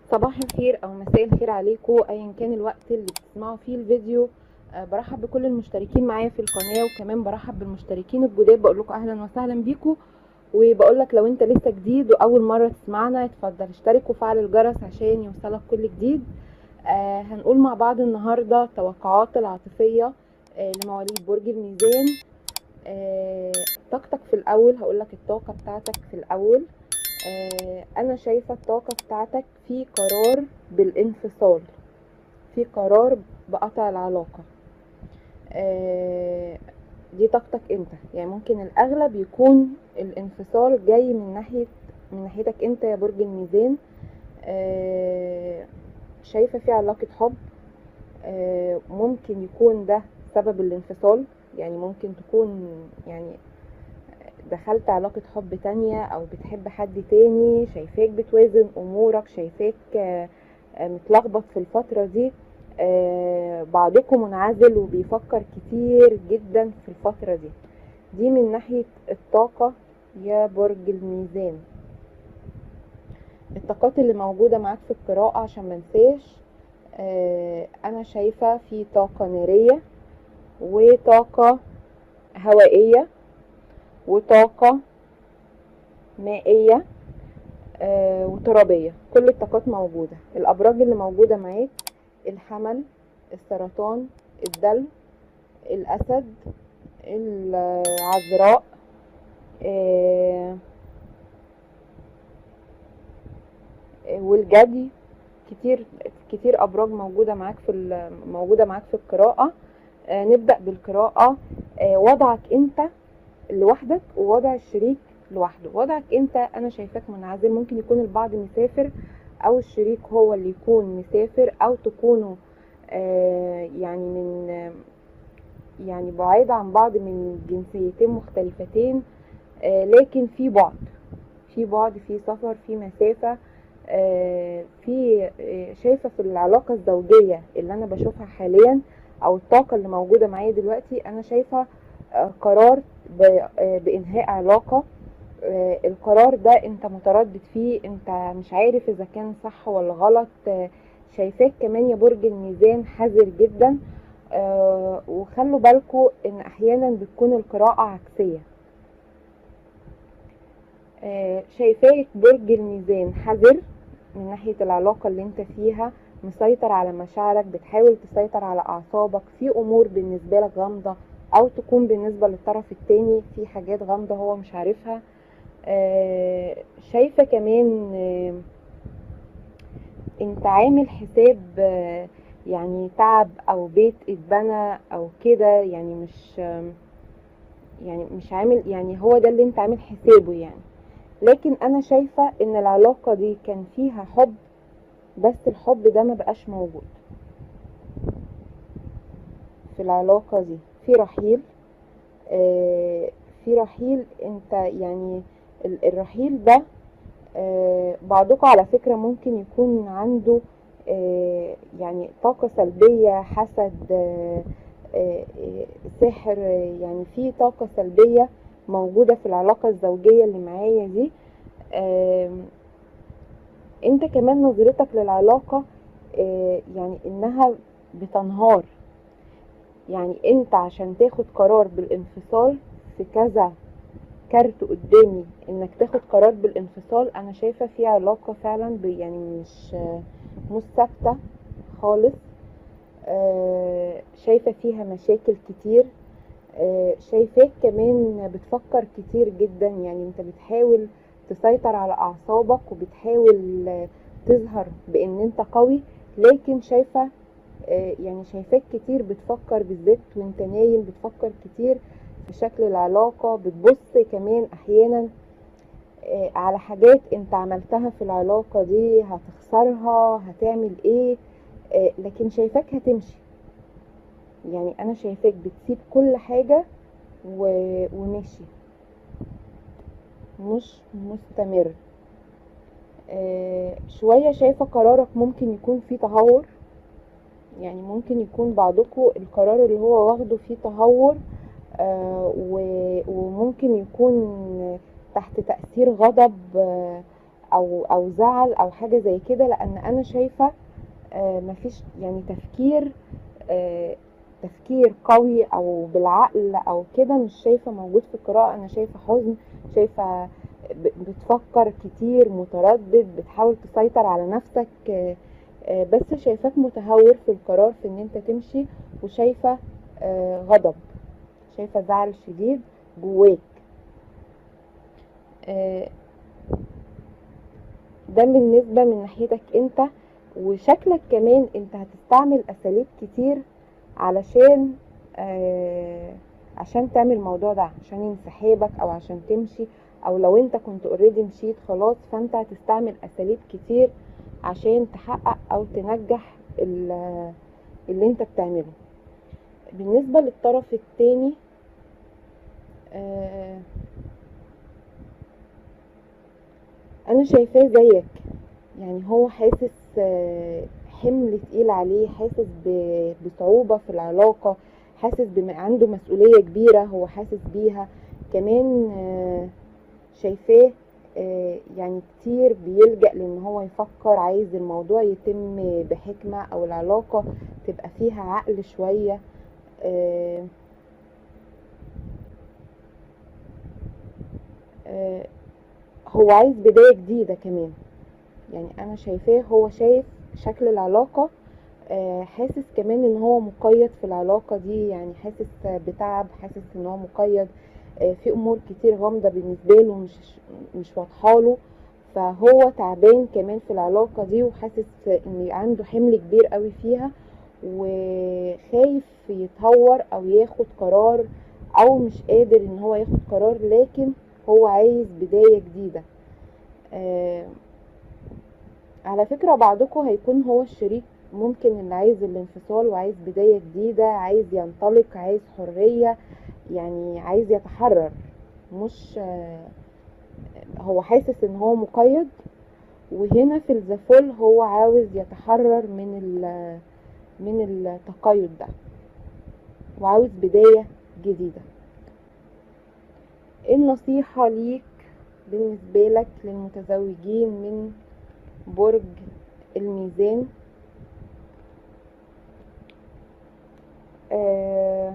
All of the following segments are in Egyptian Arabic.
صباح الخير او مساء الخير عليكم ايا كان الوقت اللي بتسمعوا فيه الفيديو أه برحب بكل المشتركين معايا في القناه وكمان برحب بالمشتركين الجداد بقول لكم اهلا وسهلا بيكم وبقول لك لو انت لسه جديد واول مره تسمعنا اتفضل اشترك وفعل الجرس عشان يوصلك كل جديد آه هنقول مع بعض النهارده التوقعات العاطفيه آه لمواليد برج الميزان آه طاقتك في الاول هقول لك الطاقه بتاعتك في الاول آه انا شايفه الطاقه بتاعتك في قرار بالانفصال في قرار بقطع العلاقه آه دي طاقتك انت يعني ممكن الاغلب يكون الانفصال جاي من ناحيه من ناحيتك انت يا برج الميزان آه شايفه في علاقه حب آه ممكن يكون ده سبب الانفصال يعني ممكن تكون يعني دخلت علاقة حب تانية او بتحب حد تاني شايفاك بتوازن امورك شايفاك متلخبط في الفترة دي بعضكم منعزل وبيفكر كتير جدا في الفترة دي دي من ناحية الطاقة يا برج الميزان الطاقات اللي موجودة معاك في القراءة عشان منساش انا شايفة في طاقة نارية وطاقة هوائية وطاقة مائية آه وترابية كل الطاقات موجودة الأبراج اللي موجودة معاك الحمل السرطان الدلو الأسد العذراء آه والجدي كتير كتير أبراج موجودة معاك في موجودة معاك في القراءة آه نبدأ بالقراءة وضعك أنت لوحدك ووضع الشريك لوحده وضعك انت انا شايفاك منعزل ممكن يكون البعض مسافر او الشريك هو اللي يكون مسافر او تكونوا آه يعني من آه يعني بعيد عن بعض من جنسيتين مختلفتين آه لكن في بعد في بعد في سفر في مسافة في شايفة في العلاقة الزوجية اللي انا بشوفها حاليا او الطاقة اللي موجودة معايا دلوقتي انا شايفة قرار بانهاء علاقه القرار ده انت متردد فيه انت مش عارف اذا كان صح ولا غلط شايفاك كمان يا برج الميزان حذر جدا وخلوا بالكم ان احيانا بتكون القراءه عكسيه شايفاك برج الميزان حذر من ناحيه العلاقه اللي انت فيها مسيطر على مشاعرك بتحاول تسيطر على اعصابك في امور بالنسبه لك غامضه او تكون بالنسبه للطرف التاني في حاجات غامضه هو مش عارفها آه شايفه كمان آه انت عامل حساب آه يعني تعب او بيت اتبنى او كده يعني مش يعني مش عامل يعني هو ده اللي انت عامل حسابه يعني لكن انا شايفه ان العلاقه دي كان فيها حب بس الحب ده ما بقاش موجود في العلاقه دي في رحيل آه في رحيل انت يعني الرحيل ده آه بعضكم على فكرة ممكن يكون عنده آه يعني طاقة سلبية حسد سحر يعني في طاقة سلبية موجودة في العلاقة الزوجية اللي معايا دي انت كمان نظرتك للعلاقة يعني انها بتنهار يعني انت عشان تاخد قرار بالانفصال في كذا كارت قدامي انك تاخد قرار بالانفصال انا شايفه في علاقه فعلا يعني مش مش ثابته خالص آه شايفه فيها مشاكل كتير آه شايفاك كمان بتفكر كتير جدا يعني انت بتحاول تسيطر على اعصابك وبتحاول تظهر بان انت قوي لكن شايفه يعني شايفاك كتير بتفكر بالذات وانت نايم بتفكر كتير في شكل العلاقة بتبص كمان احيانا على حاجات انت عملتها في العلاقة دي هتخسرها هتعمل ايه لكن شايفاك هتمشي يعني انا شايفاك بتسيب كل حاجة وماشي مش مستمر شوية شايفة قرارك ممكن يكون فيه تهور يعني ممكن يكون بعضكم القرار اللي هو واخده فيه تهور آه وممكن يكون تحت تأثير غضب آه او او زعل او حاجه زي كده لان انا شايفه آه، مفيش يعني تفكير آه، تفكير قوي او بالعقل او كده مش شايفه موجود في القراءه انا شايفه حزن شايفه ب- بتفكر كتير متردد بتحاول تسيطر على نفسك آه، آه، بس شايفاك متهور في القرار في ان انت تمشي وشايفه آه، غضب شايفه زعل شديد جواك آه، ده بالنسبة من ناحيتك انت وشكلك كمان انت هتستعمل اساليب كتير علشان آه عشان تعمل الموضوع ده عشان انسحابك او عشان تمشي او لو انت كنت اوريدي مشيت خلاص فانت هتستعمل اساليب كتير عشان تحقق او تنجح ال- اللي انت بتعمله بالنسبة للطرف التاني آه انا شايفاه زيك يعني هو حاسس آه، حمل تقيل عليه حاسس ب- بصعوبة في العلاقة حاسس بما عنده مسؤولية كبيرة هو حاسس بيها كمان آه، شايفاه آه، يعني كتير بيلجأ لان هو يفكر عايز الموضوع يتم بحكمة او العلاقة تبقى فيها عقل شوية آه، آه، هو عايز بداية جديدة كمان يعني انا شايفاه هو شايف شكل العلاقة آه، حاسس كمان ان هو مقيد في العلاقة دي يعني حاسس بتعب حاسس ان هو مقيد آه، في امور كتير غامضة بالنسبة له مش مش واضحة له فهو تعبان كمان في العلاقة دي وحاسس ان عنده حمل كبير قوي فيها وخايف يتهور او ياخد قرار او مش قادر ان هو ياخد قرار لكن هو عايز بداية جديدة آه، على فكرة بعضكم هيكون هو الشريك ممكن اللي عايز الانفصال وعايز بداية جديدة عايز ينطلق عايز حرية يعني عايز يتحرر مش آه، هو حاسس ان هو مقيد وهنا في الزفول هو عاوز يتحرر من ال- من التقيد ده وعاوز بداية جديدة إيه النصيحة ليك بالنسبة لك للمتزوجين من برج الميزان آه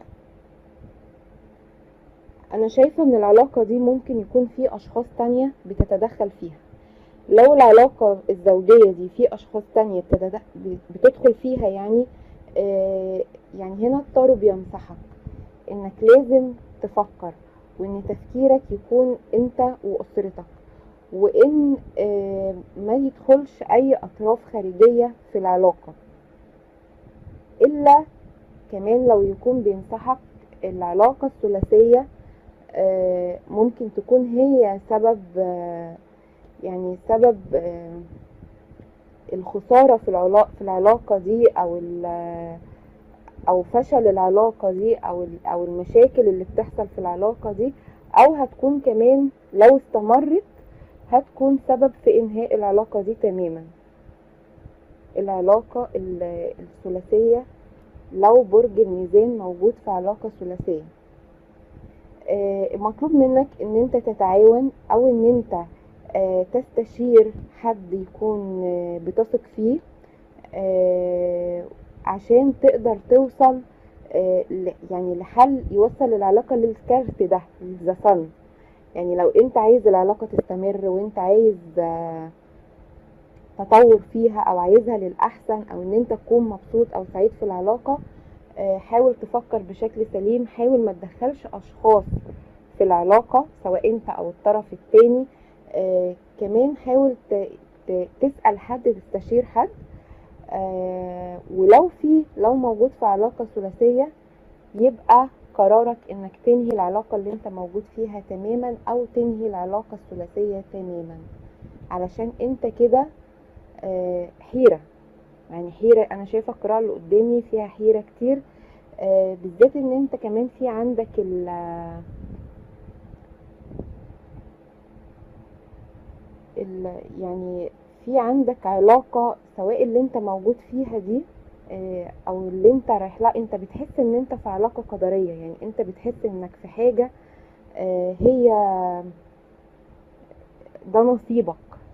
انا شايفة ان العلاقة دي ممكن يكون في اشخاص تانية بتتدخل فيها لو العلاقة الزوجية دي في اشخاص تانية بتتد- بتدخل فيها يعني آه يعني هنا الطارو بينصحك انك لازم تفكر وان تفكيرك يكون انت واسرتك وان آه ما يدخلش اي اطراف خارجية في العلاقة الا كمان لو يكون بينصحك العلاقة الثلاثية آه، ممكن تكون هي سبب آه، يعني سبب آه، الخسارة في العلاقة في العلاقة دي أو ال- أو فشل العلاقة دي أو ال- أو المشاكل اللي بتحصل في العلاقة دي أو هتكون كمان لو استمرت هتكون سبب في إنهاء العلاقة دي تماما العلاقة ال- الثلاثية لو برج الميزان موجود في علاقة ثلاثية آه، مطلوب منك ان انت تتعاون او ان انت آه، تستشير حد يكون آه، بتثق فيه آه، عشان تقدر توصل آه، ل- يعني لحل يوصل العلاقة للكارت ده للزفن يعني لو انت عايز العلاقة تستمر وانت عايز آه، تطور فيها او عايزها للاحسن او ان انت تكون مبسوط او سعيد في العلاقة آه، حاول تفكر بشكل سليم حاول ما تدخلش اشخاص في العلاقة سواء انت او الطرف التاني آه، كمان حاول ت- ت- تسأل حد تستشير حد آه، ولو في لو موجود في علاقة ثلاثية يبقى قرارك انك تنهي العلاقة اللي انت موجود فيها تماما او تنهي العلاقة الثلاثية تماما علشان انت كده آه، حيرة يعني حيرة انا شايفة القراءة اللي قدامي فيها حيرة كتير آه، بالذات ان انت كمان في عندك ال ال يعني في عندك علاقة سواء اللي انت موجود فيها دي آه، او اللي انت رايح لها انت بتحس ان انت في علاقة قدرية يعني انت بتحس انك في حاجة آه، هي ده نصيبك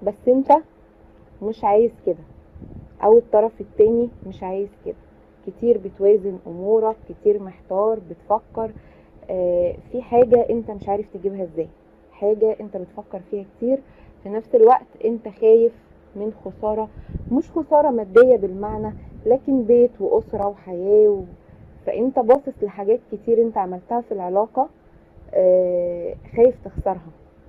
بس انت مش عايز كده او الطرف التاني مش عايز كده كتير بتوازن امورك كتير محتار بتفكر آه في حاجة انت مش عارف تجيبها ازاي حاجة انت بتفكر فيها كتير في نفس الوقت انت خايف من خسارة مش خسارة مادية بالمعنى لكن بيت وأسرة وحياة و... فانت باصص لحاجات كتير انت عملتها في العلاقة آه خايف تخسرها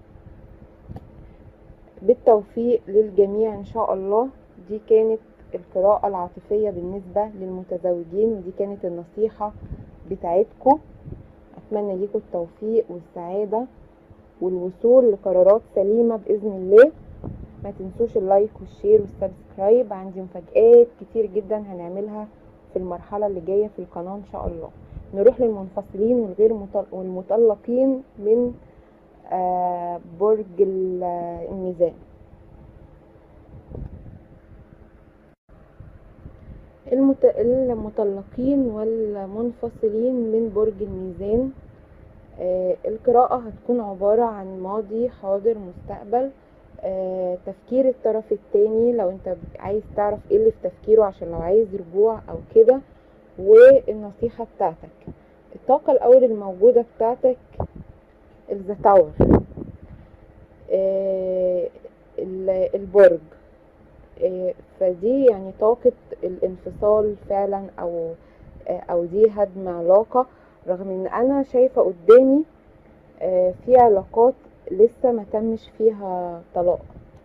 بالتوفيق للجميع ان شاء الله دي كانت القراءة العاطفية بالنسبة للمتزوجين ودي كانت النصيحة بتاعتكم اتمنى ليكم التوفيق والسعادة والوصول لقرارات سليمة بإذن الله ما تنسوش اللايك والشير والسبسكرايب عندي مفاجآت كتير جدا هنعملها في المرحلة اللي جاية في القناة إن شاء الله نروح للمنفصلين والغير مطل... والمطلقين من آه برج الميزان المت... المطلقين والمنفصلين من برج الميزان آه القراءة هتكون عبارة عن ماضي حاضر مستقبل آه تفكير الطرف التاني لو انت عايز تعرف ايه اللي في تفكيره عشان لو عايز رجوع او كده والنصيحة بتاعتك الطاقة الأول الموجودة بتاعتك الزتاور آه البرج آه فدي يعني طاقة الانفصال فعلا أو آه أو دي هدم علاقة رغم ان انا شايفة قدامي في علاقات لسه ما تمش فيها طلاق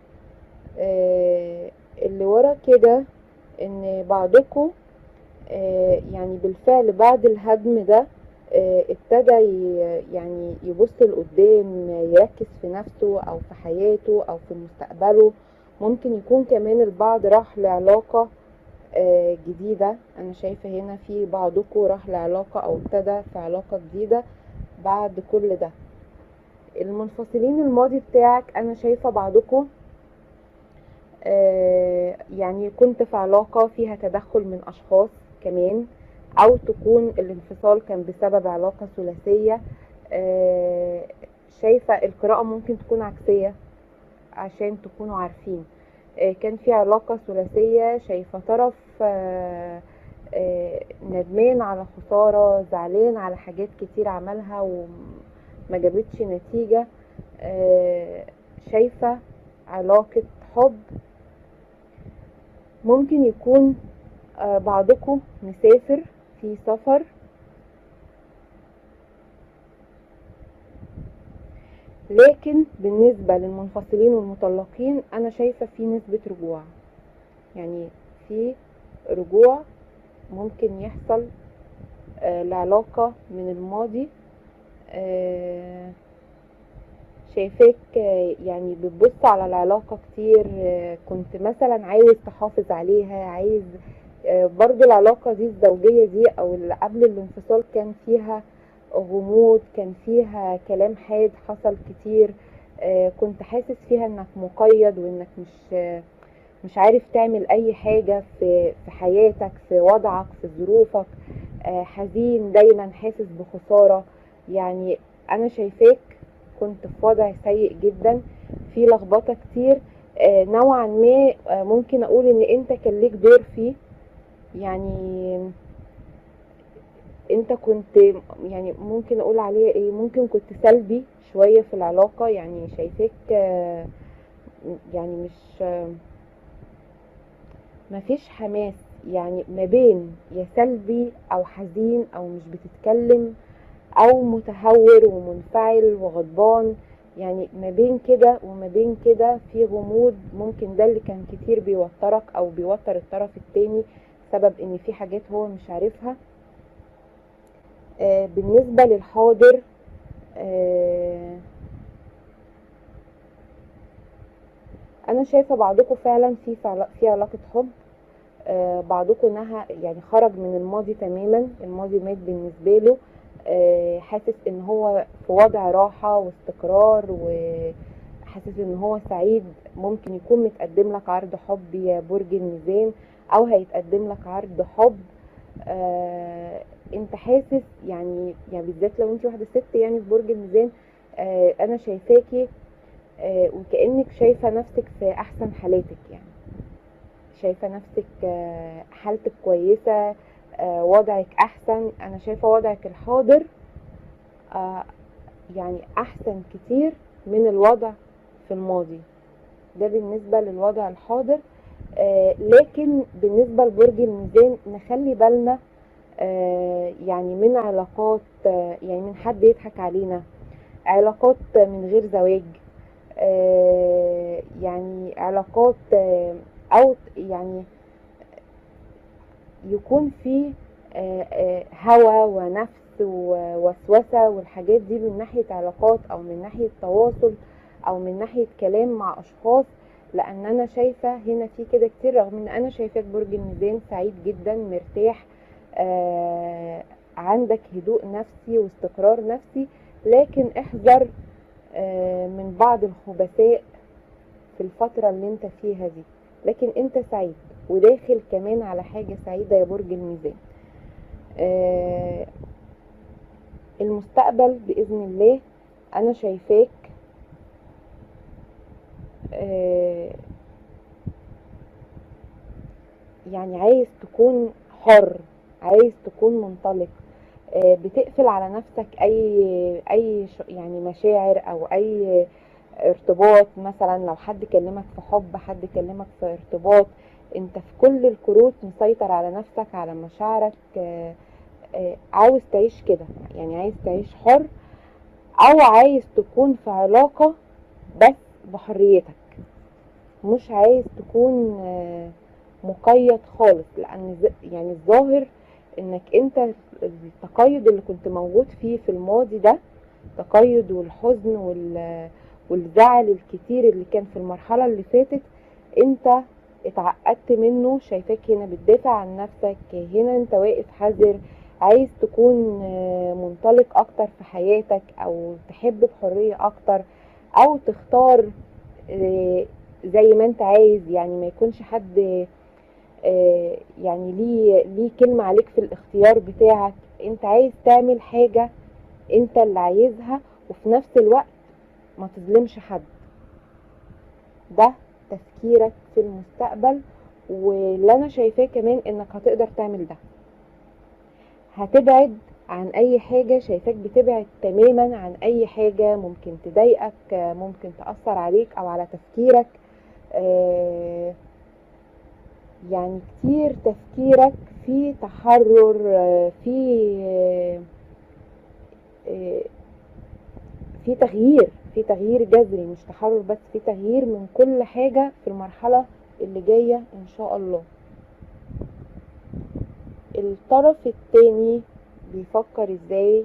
اللي ورا كده ان بعضكم يعني بالفعل بعد الهدم ده ابتدى يعني يبص لقدام يركز في نفسه او في حياته او في مستقبله ممكن يكون كمان البعض راح لعلاقة جديدة انا شايفة هنا في بعضكم راح لعلاقة او ابتدى في علاقة جديدة بعد كل ده المنفصلين الماضي بتاعك انا شايفة بعضكم يعني كنت في علاقة فيها تدخل من اشخاص كمان او تكون الانفصال كان بسبب علاقة ثلاثية شايفة القراءة ممكن تكون عكسية عشان تكونوا عارفين كان في علاقة ثلاثية شايفة طرف ندمان على خسارة زعلان على حاجات كتير عملها وما جابتش نتيجة شايفة علاقة حب ممكن يكون بعضكم مسافر في سفر لكن بالنسبة للمنفصلين والمطلقين أنا شايفة في نسبة رجوع يعني في رجوع ممكن يحصل آه لعلاقة من الماضي آه شايفاك آه يعني بتبص على العلاقة كتير كنت مثلا عايز تحافظ عليها عايز برضو العلاقة دي الزوجية دي أو اللي قبل الانفصال كان فيها غموض كان فيها كلام حاد حصل كتير آه كنت حاسس فيها انك مقيد وانك مش آه مش عارف تعمل اي حاجة في, في حياتك في وضعك في ظروفك آه حزين دايما حاسس بخسارة يعني انا شايفاك كنت في وضع سيء جدا في لخبطة كتير نوعا ما ممكن اقول ان انت كان ليك دور فيه يعني انت كنت يعني ممكن اقول عليه ايه ممكن كنت سلبي شوية في العلاقة يعني شايفاك يعني مش مفيش حماس يعني ما بين يا سلبي او حزين او مش بتتكلم او متهور ومنفعل وغضبان يعني ما بين كده وما بين كده في غموض ممكن ده اللي كان كتير بيوترك او بيوتر الطرف التاني سبب ان في حاجات هو مش عارفها آه بالنسبة للحاضر آه انا شايفة بعضكم فعلا في في علاقة حب آه بعضكم انها يعني خرج من الماضي تماما الماضي مات بالنسبة له حاسس ان هو في وضع راحة واستقرار وحاسس ان هو سعيد ممكن يكون متقدم لك عرض حب يا برج الميزان او هيتقدم لك عرض حب آه انت حاسس يعني يعني بالذات لو انت واحده ست يعني في برج الميزان آه انا شايفاكي آه، وكأنك شايفة نفسك في أحسن حالاتك يعني شايفة نفسك آه، حالتك كويسة آه، وضعك أحسن أنا شايفة وضعك الحاضر آه، يعني أحسن كتير من الوضع في الماضي ده بالنسبة للوضع الحاضر آه، لكن بالنسبة لبرج الميزان نخلي بالنا آه، يعني من علاقات آه، يعني من حد يضحك علينا علاقات من غير زواج آه، يعني علاقات آه، او يعني يكون في آه، آه، هوى ونفس ووسوسة والحاجات دي من ناحية علاقات او من ناحية تواصل او من ناحية كلام مع اشخاص لان انا شايفة هنا في كده كتير رغم ان انا شايفاك برج الميزان سعيد جدا مرتاح آه عندك هدوء نفسي واستقرار نفسي لكن احذر آه من بعض الخبثاء في الفترة اللي انت فيها دي لكن انت سعيد وداخل كمان على حاجة سعيدة يا برج الميزان آه المستقبل بإذن الله أنا شايفاك آه يعني عايز تكون حر عايز تكون منطلق آه بتقفل على نفسك اي اي ش- يعني مشاعر او اي ارتباط مثلا لو حد كلمك في حب حد كلمك في ارتباط انت في كل الكروت مسيطر على نفسك على مشاعرك آه آه عاوز تعيش كده يعني عايز تعيش حر او عايز تكون في علاقة بس بحريتك مش عايز تكون آه، مقيد خالص لان ز- يعني الظاهر انك انت التقيد اللي كنت موجود فيه في الماضي ده التقيد والحزن وال والزعل الكتير اللي كان في المرحلة اللي فاتت انت اتعقدت منه شايفاك هنا بتدافع عن نفسك هنا انت واقف حذر عايز تكون آه، منطلق اكتر في حياتك او تحب بحرية اكتر او تختار آه، زي ما انت عايز يعني ما يكونش حد آه، يعني ليه ليه كلمة عليك في الاختيار بتاعك انت عايز تعمل حاجة انت اللي عايزها وفي نفس الوقت ما تظلمش حد ده تفكيرك في المستقبل واللي انا شايفاه كمان انك هتقدر تعمل ده هتبعد عن اي حاجة شايفاك بتبعد تماما عن اي حاجة ممكن تضايقك آه، ممكن تأثر عليك او على تفكيرك آه، يعني كتير تفكيرك في تحرر آه، في آه، آه، في تغيير في تغيير جذري مش تحرر بس في تغيير من كل حاجة في المرحلة اللي جاية ان شاء الله الطرف التاني بيفكر ازاي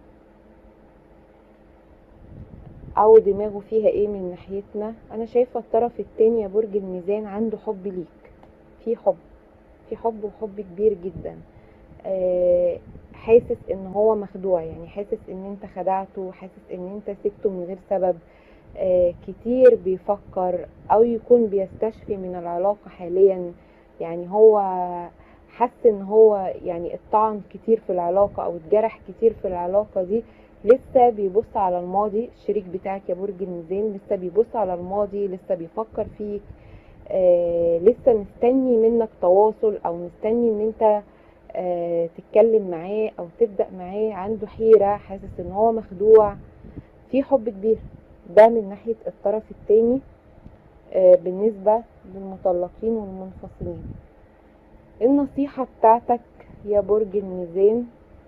او دماغه فيها ايه من ناحيتنا انا شايفة الطرف التاني يا برج الميزان عنده حب ليك في حب في حب وحب كبير جدا آه، حاسس ان هو مخدوع يعني حاسس ان انت خدعته حاسس ان انت سبته من غير سبب آه، كتير بيفكر او يكون بيستشفي من العلاقة حاليا يعني هو حس ان هو يعني اتطعن كتير في العلاقة او اتجرح كتير في العلاقة دي لسه بيبص على الماضي الشريك بتاعك يا برج الميزان لسه بيبص على الماضي لسه بيفكر فيك آه لسه مستني منك تواصل او مستني ان انت آه تتكلم معاه او تبدأ معاه عنده حيرة حاسس ان هو مخدوع في حب كبير ده من ناحية الطرف التاني آه بالنسبة للمطلقين والمنفصلين النصيحة بتاعتك يا برج الميزان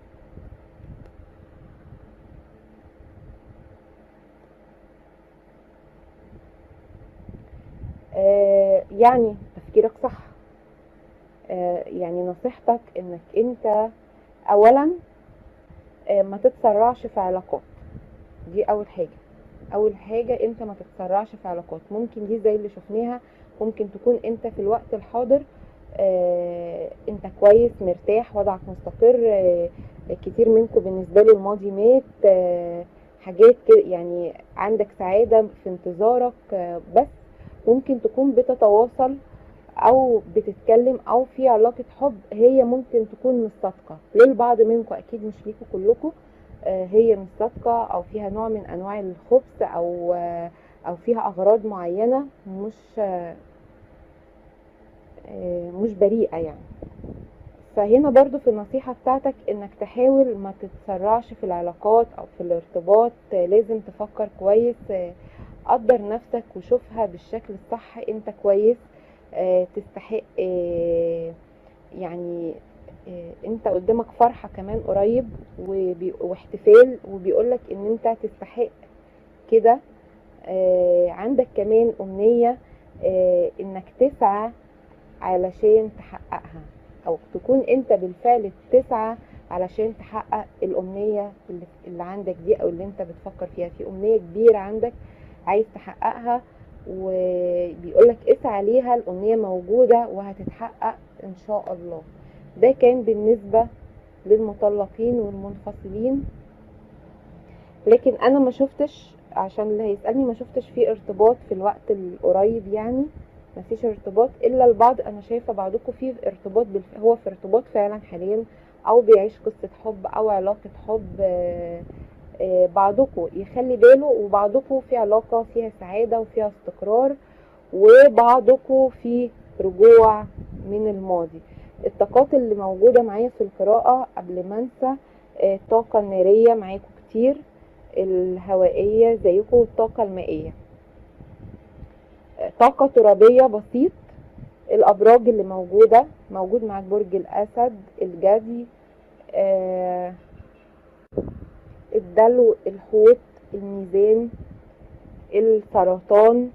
آه يعني تفكيرك صح آه يعني نصيحتك انك انت اولا آه ما تتسرعش في علاقات دي اول حاجة اول حاجة انت ما تتسرعش في علاقات ممكن دي زي اللي شفناها ممكن تكون انت في الوقت الحاضر آه انت كويس مرتاح وضعك مستقر آه كتير منكم بالنسبة له الماضي مات آه حاجات كده يعني عندك سعادة في انتظارك آه بس ممكن تكون بتتواصل او بتتكلم او في علاقة حب هي ممكن تكون مش صادقة للبعض منكم اكيد مش ليكوا كلكم آه، هي مش صادقة او فيها نوع من انواع الخبث او آه، او فيها اغراض معينة مش آه، آه، مش بريئة يعني فهنا برضو في النصيحة بتاعتك انك تحاول ما تتسرعش في العلاقات او في الارتباط آه، لازم تفكر كويس آه، قدر نفسك وشوفها بالشكل الصح انت كويس آه، تستحق آه، يعني آه، انت قدامك فرحة كمان قريب وبي- واحتفال وبيقولك ان انت تستحق كده آه، عندك كمان امنية آه، انك تسعى علشان تحققها او تكون انت بالفعل تسعى علشان تحقق الامنية اللي, اللي عندك دي او اللي انت بتفكر فيها في امنية كبيرة عندك عايز تحققها وبيقولك اسعى ليها الامنية موجودة وهتتحقق ان شاء الله ده كان بالنسبة للمطلقين والمنفصلين لكن انا ما شفتش عشان اللي هيسألني ما شفتش في ارتباط في الوقت القريب يعني ما فيش ارتباط الا البعض انا شايفه بعضكم في ارتباط بالف... هو في ارتباط فعلا حاليا او بيعيش قصه حب او علاقه حب آه، آه، بعضكم يخلي باله وبعضكم في علاقه فيها سعاده وفيها استقرار وبعضكم في رجوع من الماضي الطاقات اللي موجوده معايا في القراءه قبل ما انسى آه، الطاقه الناريه معاكم كتير الهوائيه زيكم والطاقه المائيه طاقة ترابية بسيط الأبراج اللي موجودة موجود معاك برج الأسد الجدي آه، الدلو الحوت الميزان السرطان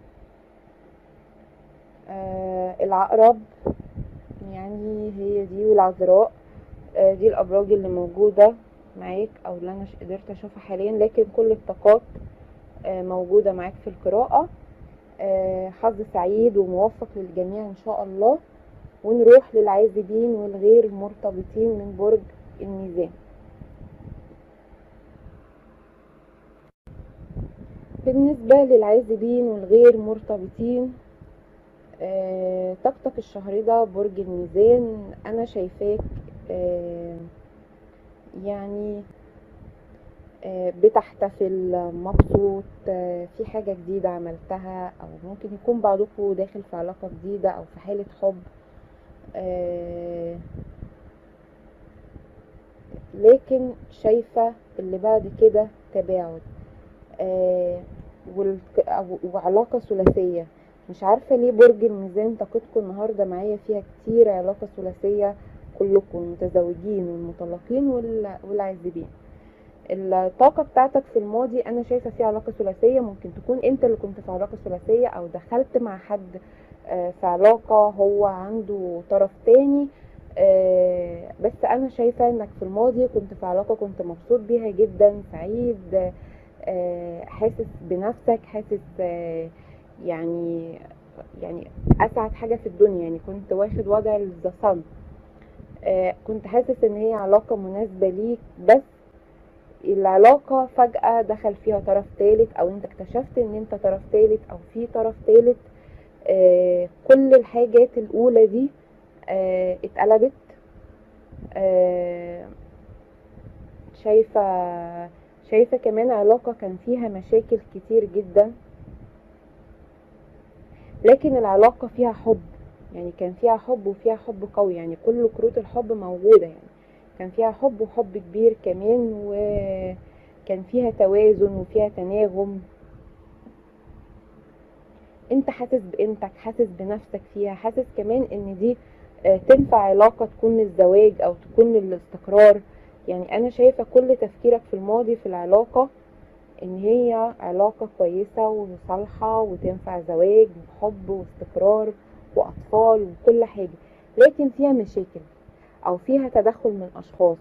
آه، العقرب يعني هي دي والعذراء آه، دي الأبراج اللي موجودة معاك أو اللي أنا ش- قدرت أشوفها حاليا لكن كل الطاقات آه، موجودة معاك في القراءة آه، حظ سعيد وموفق للجميع ان شاء الله ونروح للعازبين والغير مرتبطين من برج الميزان بالنسبة للعازبين والغير مرتبطين آه، طاقتك الشهر ده برج الميزان انا شايفاك آه، يعني آه، بتحتفل مبسوط آه، في حاجة جديدة عملتها أو ممكن يكون بعضكم داخل في علاقة جديدة أو في حالة حب آه، لكن شايفة اللي بعد كده تباعد آه، والك- أو- وعلاقة ثلاثية مش عارفة ليه برج الميزان طاقتكم النهاردة معايا فيها كتير علاقة ثلاثية كلكم المتزوجين والمطلقين وال- والعازبين الطاقة بتاعتك في الماضي أنا شايفة في علاقة ثلاثية ممكن تكون أنت اللي كنت في علاقة ثلاثية أو دخلت مع حد آه، في علاقة هو عنده طرف تاني آه، بس أنا شايفة إنك في الماضي كنت في علاقة كنت مبسوط بيها جدا سعيد آه، حاسس بنفسك حاسس آه، يعني يعني أسعد حاجة في الدنيا يعني كنت واخد وضع الزصن كنت حاسس إن هي علاقة مناسبة ليك بس العلاقة فجأة دخل فيها طرف تالت او انت اكتشفت ان انت طرف تالت او في طرف تالت آه كل الحاجات الاولى دي آه اتقلبت آه شايفة شايفة كمان علاقة كان فيها مشاكل كتير جدا لكن العلاقة فيها حب يعني كان فيها حب وفيها حب قوي يعني كل كروت الحب موجودة يعني كان فيها حب وحب كبير كمان وكان فيها توازن وفيها تناغم انت حاسس بقيمتك حاسس بنفسك فيها حاسس كمان ان دي آه، تنفع علاقة تكون للزواج او تكون للاستقرار يعني انا شايفة كل تفكيرك في الماضي في العلاقة ان هي علاقة كويسة وصالحة وتنفع زواج وحب واستقرار واطفال وكل حاجة لكن فيها مشاكل او فيها تدخل من اشخاص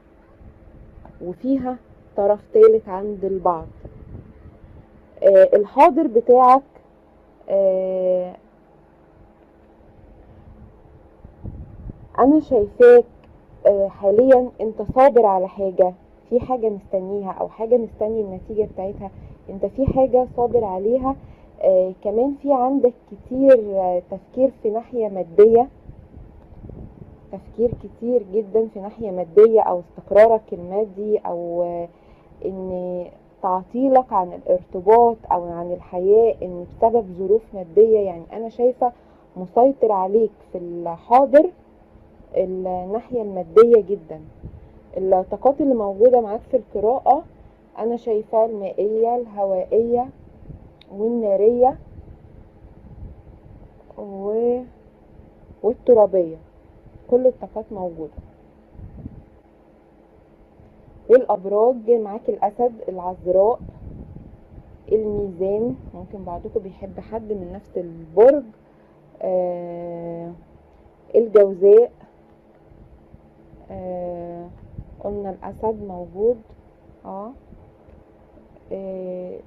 وفيها طرف ثالث عند البعض آه الحاضر بتاعك آه انا شايفاك آه حاليا انت صابر على حاجة في حاجة مستنيها او حاجة مستني النتيجة بتاعتها انت في حاجة صابر عليها آه كمان في عندك كتير آه تفكير في ناحية مادية تفكير كتير جدا في ناحية مادية او استقرارك المادي او آه ان تعطيلك عن الارتباط او عن الحياة ان بسبب ظروف مادية يعني انا شايفة مسيطر عليك في الحاضر الناحية المادية جدا الطاقات اللي موجودة معاك في القراءة انا شايفاه المائية الهوائية والنارية و... والترابية كل الطاقات موجودة والابراج معاك الاسد العذراء الميزان ممكن بعضكم بيحب حد من نفس البرج آه الجوزاء آه قلنا الاسد موجود اه, آه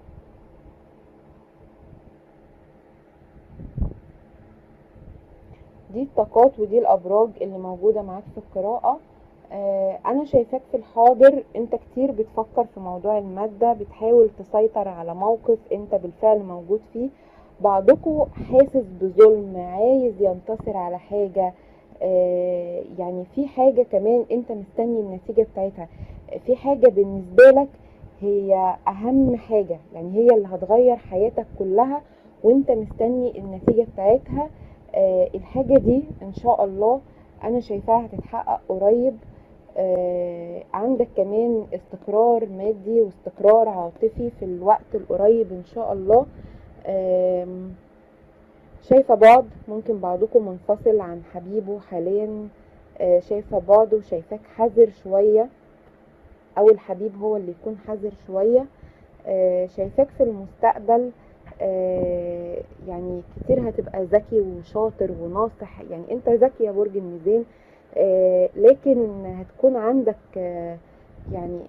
دي الطاقات ودي الابراج اللي موجوده معاك في القراءه آه انا شايفاك في الحاضر انت كتير بتفكر في موضوع الماده بتحاول تسيطر على موقف انت بالفعل موجود فيه بعضكم حاسس بظلم عايز ينتصر على حاجه آه يعني في حاجه كمان انت مستني النتيجه بتاعتها في حاجه بالنسبه لك هي اهم حاجه يعني هي اللي هتغير حياتك كلها وانت مستني النتيجه بتاعتها آه الحاجة دي ان شاء الله انا شايفاها هتتحقق قريب آه عندك كمان استقرار مادي واستقرار عاطفي في الوقت القريب ان شاء الله آه شايفة بعض ممكن بعضكم منفصل عن حبيبه حاليا آه شايفة بعض وشايفاك حذر شوية او الحبيب هو اللي يكون حذر شوية آه شايفاك في المستقبل آه يعني كتير هتبقى ذكي وشاطر وناصح يعني انت ذكي يا برج الميزان آه لكن هتكون عندك آه يعني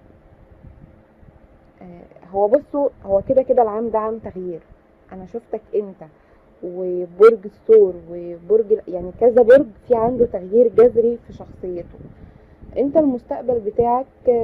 هو بصوا هو كده كده العام ده عام تغيير انا شفتك انت وبرج الثور وبرج يعني كذا برج في عنده تغيير جذري في شخصيته انت المستقبل بتاعك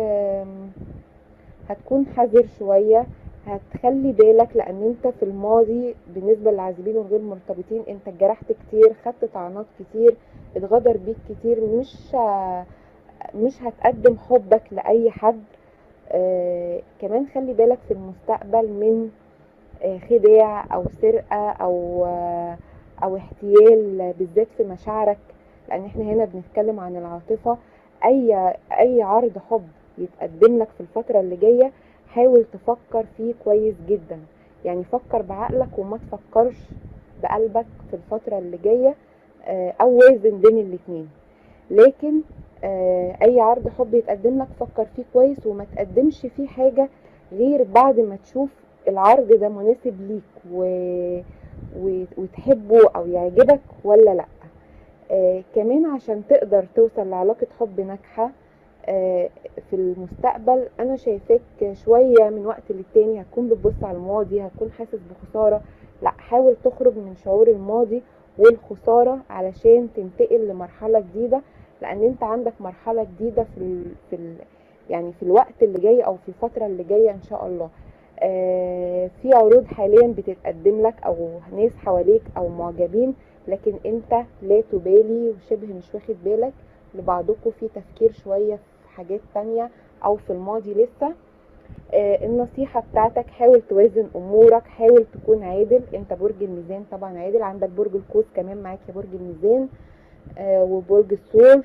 هتكون حذر شويه هتخلي بالك لان انت في الماضي بالنسبه للعازبين والغير مرتبطين انت اتجرحت كتير خدت طعنات كتير اتغدر بيك كتير مش مش هتقدم حبك لاي حد آه كمان خلي بالك في المستقبل من آه خداع او سرقه او آه او احتيال بالذات في مشاعرك لان احنا هنا بنتكلم عن العاطفه اي اي عرض حب يتقدم لك في الفتره اللي جايه حاول تفكر فيه كويس جدا يعني فكر بعقلك وما تفكرش بقلبك في الفترة اللي جاية او وازن بين الاتنين لكن اي عرض حب يتقدم لك فكر فيه كويس وما تقدمش فيه حاجة غير بعد ما تشوف العرض ده مناسب ليك و... و... وتحبه او يعجبك ولا لا آه كمان عشان تقدر توصل لعلاقة حب ناجحة في المستقبل انا شايفاك شويه من وقت للتاني هتكون بتبص على الماضي هتكون حاسس بخساره لا حاول تخرج من شعور الماضي والخساره علشان تنتقل لمرحله جديده لان انت عندك مرحله جديده في ال في ال يعني في الوقت اللي جاي او في الفتره اللي جايه ان شاء الله آه في عروض حاليا بتتقدم لك او ناس حواليك او معجبين لكن انت لا تبالي وشبه مش واخد بالك لبعضكم في تفكير شويه في حاجات تانية او في الماضي لسه آه النصيحة بتاعتك حاول توازن امورك حاول تكون عادل انت برج الميزان طبعا عادل عندك برج القوس كمان معاك يا برج الميزان آه وبرج الثور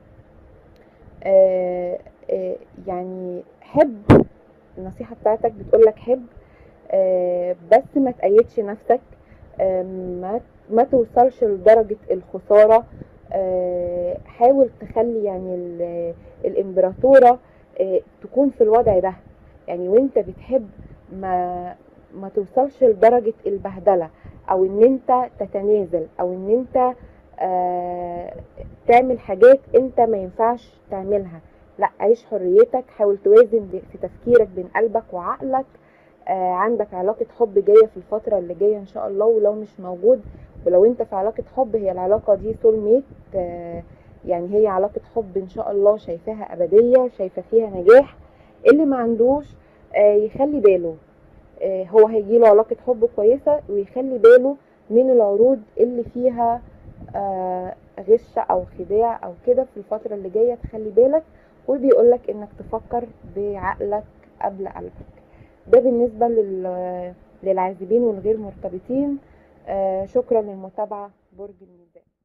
آه آه يعني حب النصيحة بتاعتك بتقولك حب آه بس ما تقيدش نفسك آه ما ما توصلش لدرجة الخسارة آه حاول تخلي يعني الامبراطورة آه تكون في الوضع ده يعني وانت بتحب ما ما توصلش لدرجة البهدلة او ان انت تتنازل او ان انت آه تعمل حاجات انت ما ينفعش تعملها لا عيش حريتك حاول توازن في تفكيرك بين قلبك وعقلك آه عندك علاقة حب جاية في الفترة اللي جاية ان شاء الله ولو مش موجود ولو انت في علاقة حب هي العلاقة دي سول ميت آه يعني هي علاقة حب ان شاء الله شايفاها ابدية شايفة فيها نجاح اللي ما عندوش آه يخلي باله آه هو هيجيله علاقة حب كويسة ويخلي باله من العروض اللي فيها آه غش او خداع او كده في الفترة اللي جاية تخلي بالك وبيقولك انك تفكر بعقلك قبل قلبك ده بالنسبة لل- للعازبين والغير مرتبطين آه، شكرا للمتابعة برج الميزان